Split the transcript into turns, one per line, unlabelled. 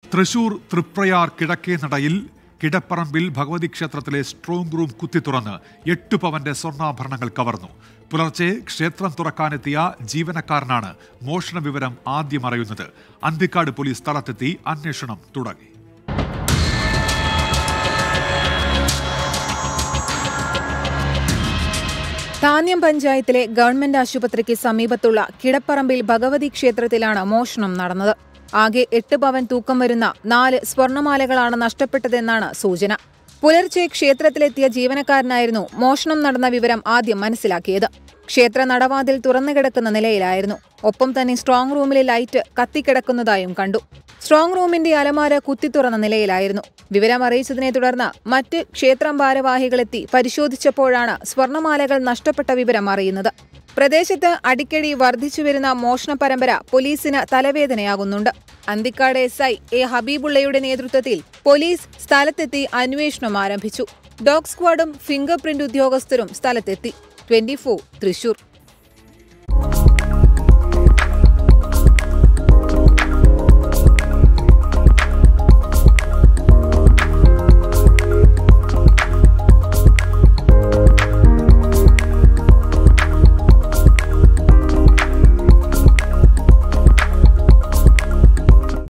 തൃശൂർ തൃപ്രയാർ കിഴക്കേ നടയിൽ കിടപ്പറമ്പിൽ ഭഗവതി ക്ഷേത്രത്തിലെ സ്ട്രോങ് റൂം കുത്തിത്തുറന്ന് എട്ട് പവന്റെ സ്വർണ്ണാഭരണങ്ങൾ കവർന്നു പുലർച്ചെ ക്ഷേത്രം തുറക്കാനെത്തിയ ജീവനക്കാരനാണ് മോഷണ വിവരം ആദ്യം അറിയുന്നത് അന്തിക്കാട് പോലീസ് സ്ഥലത്തെത്തി അന്വേഷണം തുടങ്ങി
താന്യം പഞ്ചായത്തിലെ ഗവൺമെന്റ് ആശുപത്രിക്ക് സമീപത്തുള്ള കിടപ്പറമ്പിൽ ഭഗവതി ക്ഷേത്രത്തിലാണ് മോഷണം നടന്നത് ആകെ എട്ട് പവൻ തൂക്കം വരുന്ന നാല് സ്വർണമാലകളാണ് നഷ്ടപ്പെട്ടതെന്നാണ് സൂചന പുലർച്ചെ ക്ഷേത്രത്തിലെത്തിയ ജീവനക്കാരനായിരുന്നു മോഷണം നടന്ന വിവരം ആദ്യം മനസ്സിലാക്കിയത് ക്ഷേത്ര നടവാതിൽ തുറന്നു കിടക്കുന്ന നിലയിലായിരുന്നു ഒപ്പം തന്നെ സ്ട്രോങ് റൂമിലെ ലൈറ്റ് കത്തിക്കിടക്കുന്നതായും കണ്ടു സ്ട്രോങ് റൂമിന്റെ അലമാര കുത്തിത്തുറന്ന നിലയിലായിരുന്നു വിവരം അറിയിച്ചതിനെ തുടർന്ന് മറ്റ് ക്ഷേത്രം ഭാരവാഹികളെത്തി പരിശോധിച്ചപ്പോഴാണ് സ്വർണമാലകൾ നഷ്ടപ്പെട്ട വിവരം അറിയുന്നത് പ്രദേശത്ത് അടിക്കടി വർദ്ധിച്ചുവരുന്ന മോഷണ പരമ്പര പോലീസിന് തലവേദനയാകുന്നുണ്ട് അന്തിക്കാട് എസ് ഐ എ ഹബീബുള്ളയുടെ നേതൃത്വത്തിൽ പോലീസ് സ്ഥലത്തെത്തി അന്വേഷണം ആരംഭിച്ചു ഡോഗ് സ്ക്വാഡും ഫിംഗർ പ്രിന്റ് ഉദ്യോഗസ്ഥരും സ്ഥലത്തെത്തി ട്വന്റി തൃശൂർ